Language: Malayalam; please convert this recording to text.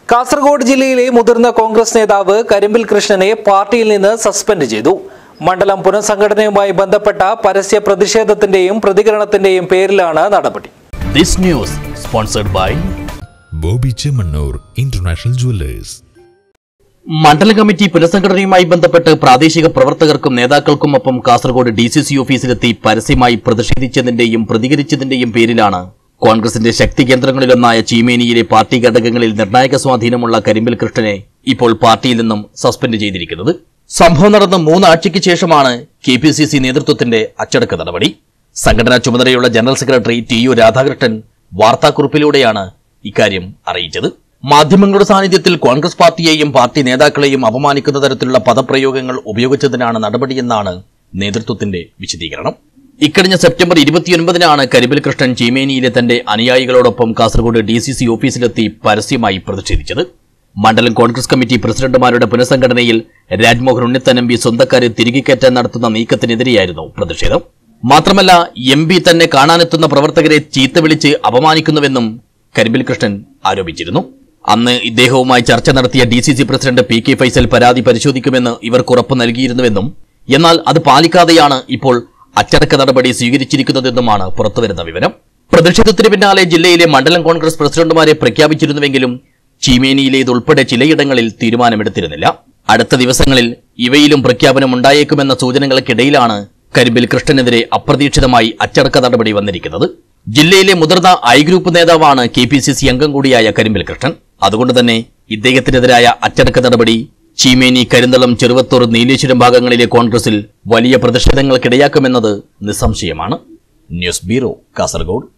കാസർഗോഡ് ജില്ലയിലെ മുതിർന്ന കോൺഗ്രസ് നേതാവ് കരിമ്പിൽ കൃഷ്ണനെ പാർട്ടിയിൽ നിന്ന് സസ്പെൻഡ് ചെയ്തു മണ്ഡലം പുനഃസംഘടനയുമായി ബന്ധപ്പെട്ട പരസ്യ പ്രതിഷേധത്തിന്റെയും പ്രതികരണത്തിന്റെയും പേരിലാണ് നടപടി This news sponsored by Boby Chemmanur international jewellers മണ്ഡല കമ്മിറ്റി പുനഃസംഘടനയുമായി ബന്ധപ്പെട്ട് പ്രാദേശിക പ്രവർത്തകർക്കും നേതാക്കൾക്കുമൊപ്പം കാസർഗോഡ് ഡി സി സി ഓഫീസിലെത്തി പരസ്യമായി പ്രതിഷേധിച്ചതിന്റെയും പ്രതികരിച്ചതിന്റെയും പേരിലാണ് കോൺഗ്രസിന്റെ ശക്തി കേന്ദ്രങ്ങളിലൊന്നായ ചീമേനിയിലെ പാർട്ടി ഘടകങ്ങളിൽ നിർണായക സ്വാധീനമുള്ള കരിമ്പിൽ കൃഷ്ണനെ ഇപ്പോൾ പാർട്ടിയിൽ നിന്നും സസ്പെൻഡ് ചെയ്തിരിക്കുന്നത് സംഭവം നടന്ന് മൂന്നാഴ്ചയ്ക്ക് ശേഷമാണ് കെ പി സി സി നേതൃത്വത്തിന്റെ അച്ചടക്ക നടപടി സംഘടനാ ചുമതലയുള്ള general secretary T U Radhakrishnan വാർത്താക്കുറിപ്പിലൂടെയാണ് ഇക്കാര്യം അറിയിച്ചത് മാധ്യമങ്ങളുടെ സാന്നിധ്യത്തിൽ കോൺഗ്രസ് പാർട്ടിയെയും പാർട്ടി നേതാക്കളെയും അപമാനിക്കുന്ന തരത്തിലുള്ള പദപ്രയോഗങ്ങൾ ഉപയോഗിച്ചതിനാണ് നടപടിയെന്നാണ് നേതൃത്വത്തിന്റെ വിശദീകരണം ഇക്കഴിഞ്ഞ സെപ്റ്റംബർ ഇരുപത്തിയൊൻപതിനാണ് കരിബിൽ കൃഷ്ണൻ ചീമേനിയിലെ തന്റെ അനുയായികളോടൊപ്പം കാസർഗോഡ് ഡി സി സി ഓഫീസിലെത്തി പരസ്യമായി പ്രതിഷേധിച്ചത് മണ്ഡലം കോൺഗ്രസ് കമ്മിറ്റി പ്രസിഡന്റുമാരുടെ പുനഃസംഘടനയിൽ രാജ്മോഹൻ ഉണ്ണിത്തൻ എം പി സ്വന്തക്കാരെ തിരികെ കയറ്റാൻ നടത്തുന്ന നീക്കത്തിനെതിരെയായിരുന്നു പ്രതിഷേധം മാത്രമല്ല എം പി തന്നെ കാണാനെത്തുന്ന പ്രവർത്തകരെ ചീത്ത വിളിച്ച് അപമാനിക്കുന്നുവെന്നും കരിമ്പിൽ കൃഷ്ണൻ ആരോപിച്ചിരുന്നു അന്ന് ഇദ്ദേഹവുമായി ചർച്ച നടത്തിയ D C C president P K Faisal പരാതി പരിശോധിക്കുമെന്ന് ഇവർക്ക് ഉറപ്പ് നൽകിയിരുന്നുവെന്നും എന്നാൽ അത് പാലിക്കാതെയാണ് ഇപ്പോൾ അച്ചടക്ക നടപടി സ്വീകരിച്ചിരിക്കുന്നതെന്നുമാണ് പുറത്തുവരുന്ന വിവരം പ്രതിഷേധത്തിന് പിന്നാലെ ജില്ലയിലെ മണ്ഡലം കോൺഗ്രസ് പ്രസിഡന്റുമാരെ പ്രഖ്യാപിച്ചിരുന്നുവെങ്കിലും ചീമേനിയിലേതുൾപ്പെടെ ചിലയിടങ്ങളിൽ തീരുമാനമെടുത്തിരുന്നില്ല അടുത്ത ദിവസങ്ങളിൽ ഇവയിലും പ്രഖ്യാപനം ഉണ്ടായേക്കുമെന്ന സൂചനകൾക്കിടയിലാണ് കരിമ്പിൽ കൃഷ്ണനെതിരെ അപ്രതീക്ഷിതമായി അച്ചടക്ക നടപടി വന്നിരിക്കുന്നത് ജില്ലയിലെ മുതിർന്ന ഐ ഗ്രൂപ്പ് നേതാവാണ് കെ പി സി സി അംഗം കൂടിയായ കരിമ്പിൽ കൃഷ്ണൻ അതുകൊണ്ട് തന്നെ ഇദ്ദേഹത്തിനെതിരായ അച്ചടക്ക നടപടി ചീമേനി കരിന്തളം ചെറുവത്തൂർ നീലേശ്വരം ഭാഗങ്ങളിലെ കോൺഗ്രസിൽ വലിയ പ്രതിഷേധങ്ങൾക്കിടയാക്കുമെന്നത് നിസ്സംശയമാണ് ന്യൂസ് ബ്യൂറോ കാസർഗോഡ്